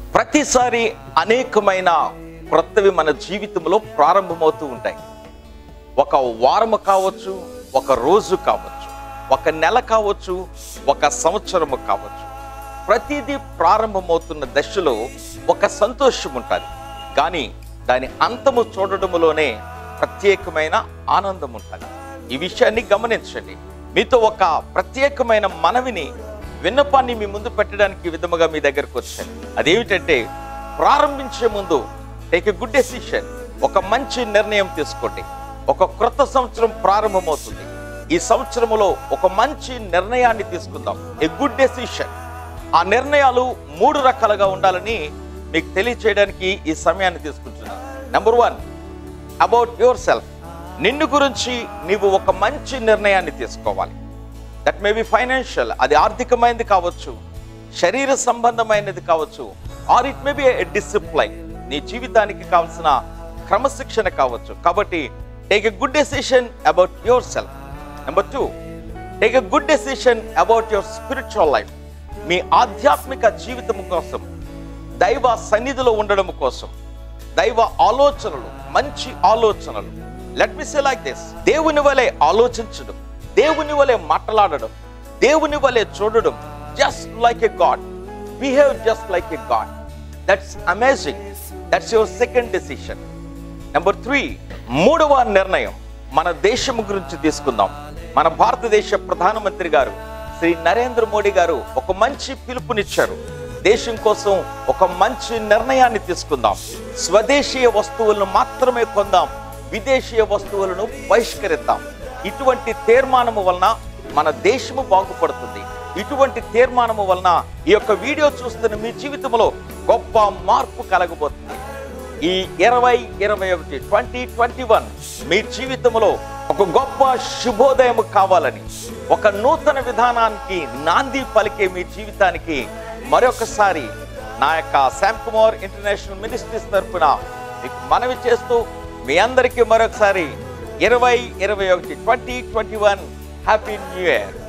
ప్రతిసారి అనేకమైన క్రొత్తవి మన జీవితంలో ప్రారంభమవుతూ ఉంటాయి ఒక వారము కావచ్చు ఒక రోజు కావచ్చు ఒక నెల కావచ్చు ఒక సంవత్సరము కావచ్చు ప్రతిదీ ప్రారంభమవుతున్న దశలో ఒక సంతోషం ఉంటుంది కానీ దాని అంతము చూడడములోనే ప్రత్యేకమైన ఆనందం ఉంటుంది ఈ విషయాన్ని గమనించండి మీతో ఒక ప్రత్యేకమైన మనవిని విన్నపాన్ని మీ ముందు పెట్టడానికి ఈ విధముగా మీ దగ్గరకు వచ్చాను అదేమిటంటే ప్రారంభించే ముందు టేక్ ఎ గుడ్ డెసిషన్ ఒక మంచి నిర్ణయం తీసుకోండి ఒక క్రొత్త సంవత్సరం ప్రారంభమవుతుంది ఈ సంవత్సరములో ఒక మంచి నిర్ణయాన్ని తీసుకుందాం ఏ గుడ్ డెసిషన్ ఆ నిర్ణయాలు మూడు రకాలుగా ఉండాలని మీకు తెలియచేయడానికి ఈ సమయాన్ని తీసుకుంటున్నాను number one about yourself నిన్ను గురించి నీవు ఒక మంచి నిర్ణయాన్ని తీసుకోవాలి దట్ మే బి ఫైనాన్షియల్ అది ఆర్థికమైనది కావచ్చు శరీర సంబంధమైనది కావచ్చు or it may be discipline నీ జీవితానికి కావాల్సిన క్రమశిక్షణ కావచ్చు కాబట్టి take a good decision about yourself number two take a good decision about your spiritual life మీ ఆధ్యాత్మిక జీవితం కోసం దైవ సన్నిధిలో ఉండడం కోసం దైవ ఆలోచనలు మంచి ఆలోచనలు let me say like this దేవుని వలె ఆలోచించడం దేవుని వలె మాట్లాడడం దేవుని వలె చూడడం just like a god behave just like a god that's amazing that's your second decision number three మూడవ నిర్ణయం మన దేశం గురించి తీసుకుందాం మన భారతదేశ ప్రధానమంత్రి గారు శ్రీ నరేంద్ర మోడీ గారు ఒక మంచి పిలుపునిచ్చారు దేశం కోసం ఒక మంచి నిర్ణయాన్ని తీసుకుందాం స్వదేశీయ వస్తువులను మాత్రమే కొందాం విదేశీయ వస్తువులను బహిష్కరిద్దాం ఇటువంటి తీర్మానము వలన మన దేశము బాగుపడుతుంది ఇటువంటి తీర్మానము వలన ఈ యొక్క వీడియో చూస్తున్న మీ జీవితంలో గొప్ప మార్పు కలగబోతుంది ఈ ఇరవై ఇరవై ఒకటి ట్వంటీ ట్వంటీ వన్ మీ జీవితంలో ఒక గొప్ప శుభోదయం కావాలని ఒక నూతన విధానానికి నాంది పలికే మీ జీవితానికి మరొకసారి నా యొక్క శామ్ కుమార్ ఇంటర్నేషనల్ మినిస్ట్రీస్ తరఫున మీకు మనవి చేస్తూ మీ అందరికీ మరొకసారి ఇరవై ఇరవై ఒకటి twenty twenty one happy new year